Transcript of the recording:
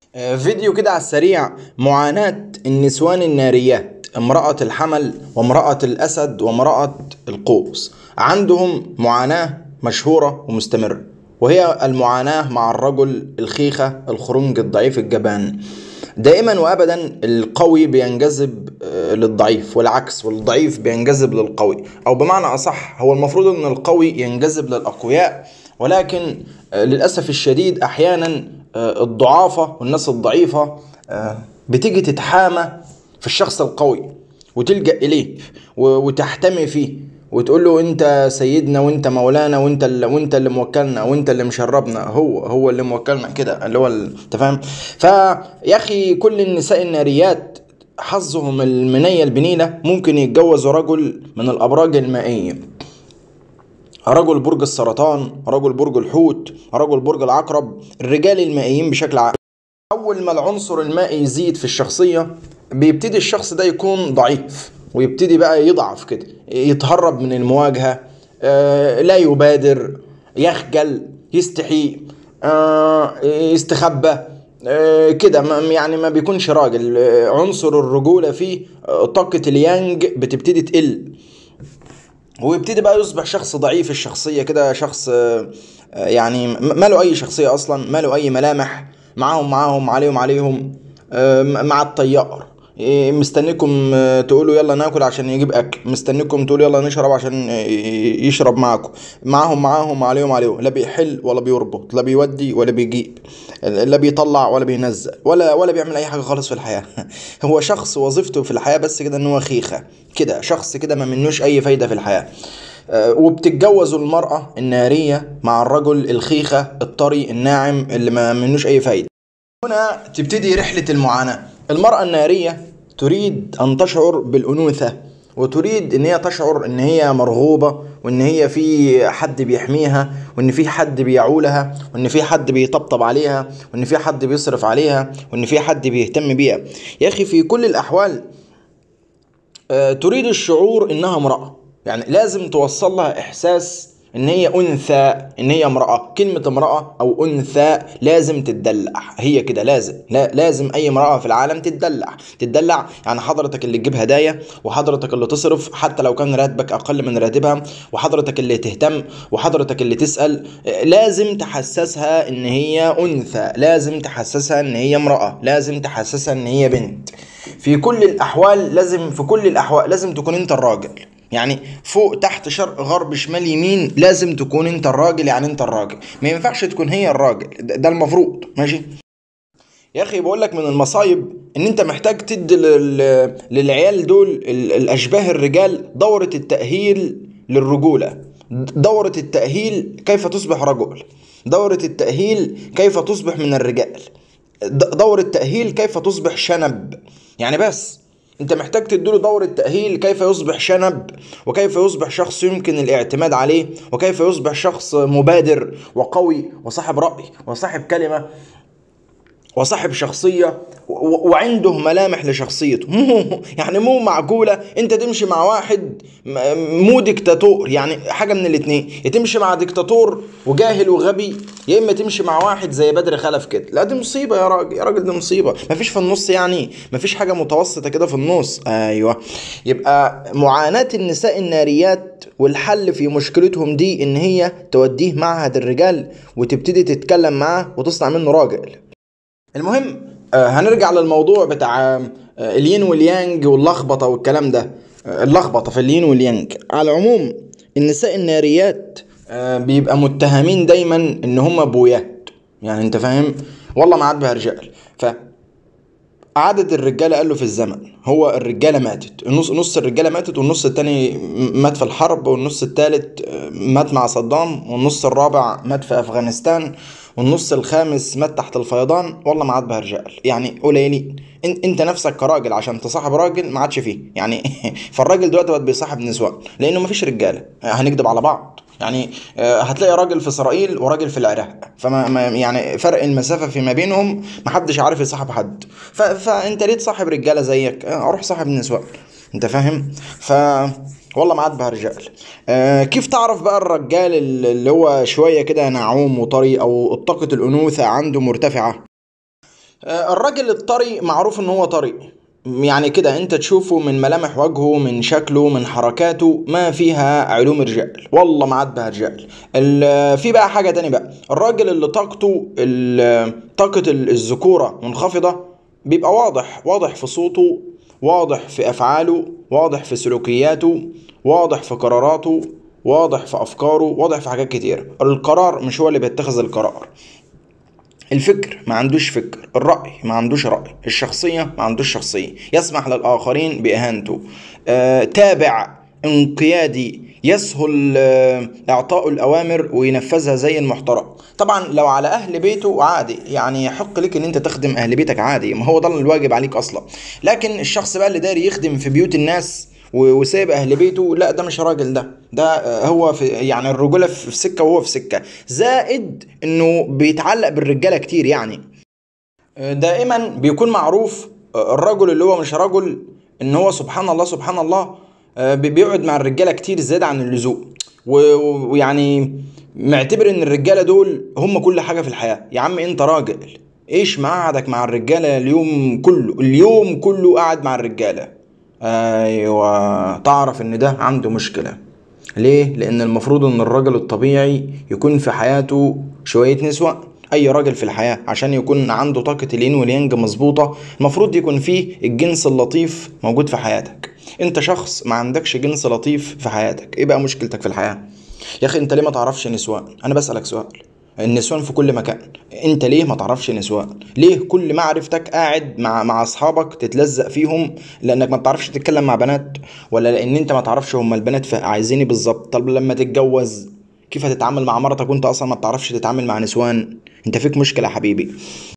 آه، فيديو كده على السريع معاناة النسوان الناريات امرأة الحمل وامرأة الأسد وامرأة القوس عندهم معاناة مشهورة ومستمرة وهي المعاناة مع الرجل الخيخة الخرنج الضعيف الجبان دائما وابدا القوي بينجذب آه، للضعيف والعكس والضعيف بينجذب للقوي او بمعنى اصح هو المفروض ان القوي ينجذب للاقوياء ولكن آه، للاسف الشديد احيانا آه، الضعافة والناس الضعيفة آه، بتيجي تتحامى في الشخص القوي وتلجأ إليه و- وتحتمي فيه وتقول له انت سيدنا وانت مولانا وانت اللي وانت اللي موكلنا وانت اللي مشربنا هو هو اللي موكلنا كده اللي هو ال- انت فاهم فيا اخي كل النساء الناريات حظهم المنية البنيلة ممكن يتجوزوا رجل من الأبراج المائية رجل برج السرطان رجل برج الحوت رجل برج العقرب الرجال المائيين بشكل عام اول ما العنصر المائي يزيد في الشخصيه بيبتدي الشخص ده يكون ضعيف ويبتدي بقى يضعف كده يتهرب من المواجهه آه، لا يبادر يخجل يستحي آه، يستخبى آه، كده ما- يعني ما بيكونش راجل آه، عنصر الرجوله فيه آه، طاقه اليانج بتبتدي تقل ويبتدي بقى يصبح شخص ضعيف الشخصية كده شخص آه، آه، يعني م- ما له أي شخصية أصلا ما له أي ملامح معاهم معاهم عليهم عليهم آه، م- مع الطيار إيه، مستنيكم آه، تقولوا يلا ناكل عشان يجيب اكل مستنيكم تقولوا يلا نشرب عشان آه، يشرب معاكم معاهم معاهم عليهم عليهم لا بيحل ولا بيربط لا بيودي ولا بيجيب لا بيطلع ولا بينزل ولا ولا بيعمل اي حاجه خالص في الحياه هو شخص وظيفته في الحياه بس كده ان هو خيخه كده شخص كده ما منوش اي فايده في الحياه آه، وبتتجوزوا المرأة النارية مع الرجل الخيخة الطري الناعم اللي ما منوش أي فايدة هنا تبتدي رحلة المعاناة المرأة النارية تريد أن تشعر بالأنوثة وتريد ان هي تشعر ان هي مرغوبة وان هي في حد بيحميها وان في حد بيعولها وان في حد بيطبطب عليها وان في حد بيصرف عليها وان في حد بيهتم بيها يا اخي في كل الاحوال آه، تريد الشعور انها امرأة يعني لازم توصل لها احساس ان هي انثى ان هي امرأة كلمة امرأة او انثى لازم تتدلع هي كده لازم لا لازم اي امرأة في العالم تتدلع تتدلع يعني حضرتك اللي تجيب هدايا وحضرتك اللي تصرف حتى لو كان راتبك اقل من راتبها وحضرتك اللي تهتم وحضرتك اللي تسأل آه، لازم تحسسها ان هي انثى لازم تحسسها ان هي امرأة لازم تحسسها ان هي بنت في كل الاحوال لازم في كل الاحوال لازم تكون انت الراجل يعني فوق تحت شرق غرب شمال يمين لازم تكون انت الراجل يعني انت الراجل ما ينفعش تكون هي الراجل ده, ده المفروض ماشي يا اخي بقول لك من المصايب ان انت محتاج تدي لل- للعيال دول ال- الاشباه الرجال دورة التأهيل للرجولة دورة التأهيل كيف تصبح رجل دورة التأهيل كيف تصبح من الرجال د- دورة تأهيل كيف تصبح شنب يعني بس انت محتاج تديله دورة تأهيل كيف يصبح شنب وكيف يصبح شخص يمكن الاعتماد عليه وكيف يصبح شخص مبادر وقوي وصاحب رأي وصاحب كلمة وصاحب شخصية و- و- وعنده ملامح لشخصيته مو يعني مو معقولة انت تمشي مع واحد م- مو ديكتاتور يعني حاجة من الاتنين يا تمشي مع ديكتاتور وجاهل وغبي يا اما تمشي مع واحد زي بدر خلف كده لا دي مصيبة يا راجل يا راجل دي مصيبة مفيش في النص يعني مفيش حاجة متوسطة كده في النص ايوه يبقى معاناة النساء الناريات والحل في مشكلتهم دي ان هي توديه معهد الرجال وتبتدي تتكلم معاه وتصنع منه راجل المهم آه، هنرجع للموضوع بتاع آه، الين واليانج واللخبطه والكلام ده آه، اللخبطه في الين واليانج على العموم النساء الناريات آه، بيبقى متهمين دايما ان هم بويات يعني انت فاهم والله ما عاد بها رجال ف عدد الرجاله قالوا في الزمن هو الرجاله ماتت النص نص الرجاله ماتت والنص التاني مات في الحرب والنص التالت آه، مات مع صدام والنص الرابع مات في افغانستان والنص الخامس مات تحت الفيضان والله ما عاد بها رجال يعني قليلين إن- انت نفسك كراجل عشان تصاحب راجل ما عادش فيه يعني فالراجل دلوقتي بقى بيصاحب نسوان لانه ما فيش رجاله هنكدب على بعض يعني آه، هتلاقي راجل في اسرائيل وراجل في العراق فما ما يعني فرق المسافه فيما بينهم محدش عارف يصاحب حد ف... فانت ليه تصاحب رجاله زيك آه، اروح صاحب نسوان انت فاهم ف والله ما عاد بها رجال آه كيف تعرف بقى الرجال اللي هو شويه كده نعوم وطري او طاقه الانوثه عنده مرتفعه آه، الراجل الطري معروف ان هو طري يعني كده انت تشوفه من ملامح وجهه من شكله من حركاته ما فيها علوم رجال والله ما عاد بها رجال ال- في بقى حاجة تاني بقى الراجل اللي طاقته ال- طاقة ال- الذكورة منخفضة بيبقى واضح واضح في صوته واضح في أفعاله واضح في سلوكياته واضح في قراراته واضح في أفكاره واضح في حاجات كتير القرار مش هو اللي بيتخذ القرار الفكر ما عندوش فكر الرأي ما عندوش رأي الشخصية ما عندوش شخصية يسمح للآخرين بإهانته آه، تابع انقيادي يسهل آه، إعطاء الأوامر وينفذها زي المحترم طبعا لو على أهل بيته عادي يعني يحق لك إن أنت تخدم أهل بيتك عادي ما هو ده الواجب عليك أصلا لكن الشخص بقى اللي داير يخدم في بيوت الناس و- وسايب اهل بيته لا ده مش راجل ده ده آه، هو في يعني الرجوله في في سكه وهو في سكه زائد انه بيتعلق بالرجاله كتير يعني آه، دائما بيكون معروف آه، الرجل اللي هو مش رجل ان هو سبحان الله سبحان الله آه، بي- بيقعد مع الرجاله كتير زياده عن اللزوم و- و- ويعني معتبر ان الرجاله دول هم كل حاجه في الحياه يا عم انت راجل ايش مقعدك مع الرجاله اليوم كله اليوم كله قاعد مع الرجاله ايوه تعرف ان ده عنده مشكله ليه لان المفروض ان الراجل الطبيعي يكون في حياته شويه نسوة اي راجل في الحياه عشان يكون عنده طاقه الين واليانج مظبوطه المفروض يكون فيه الجنس اللطيف موجود في حياتك انت شخص ما عندكش جنس لطيف في حياتك ايه بقى مشكلتك في الحياه يا اخي انت ليه ما تعرفش نسوان انا بسالك سؤال النسوان في كل مكان انت ليه ما تعرفش نسوان ليه كل معرفتك قاعد مع مع اصحابك تتلزق فيهم لانك ما بتعرفش تتكلم مع بنات ولا لان انت ما تعرفش هم البنات ف- عايزين ايه بالظبط طب لما تتجوز كيف هتتعامل مع مرتك وانت اصلا ما بتعرفش تتعامل مع نسوان انت فيك مشكله يا حبيبي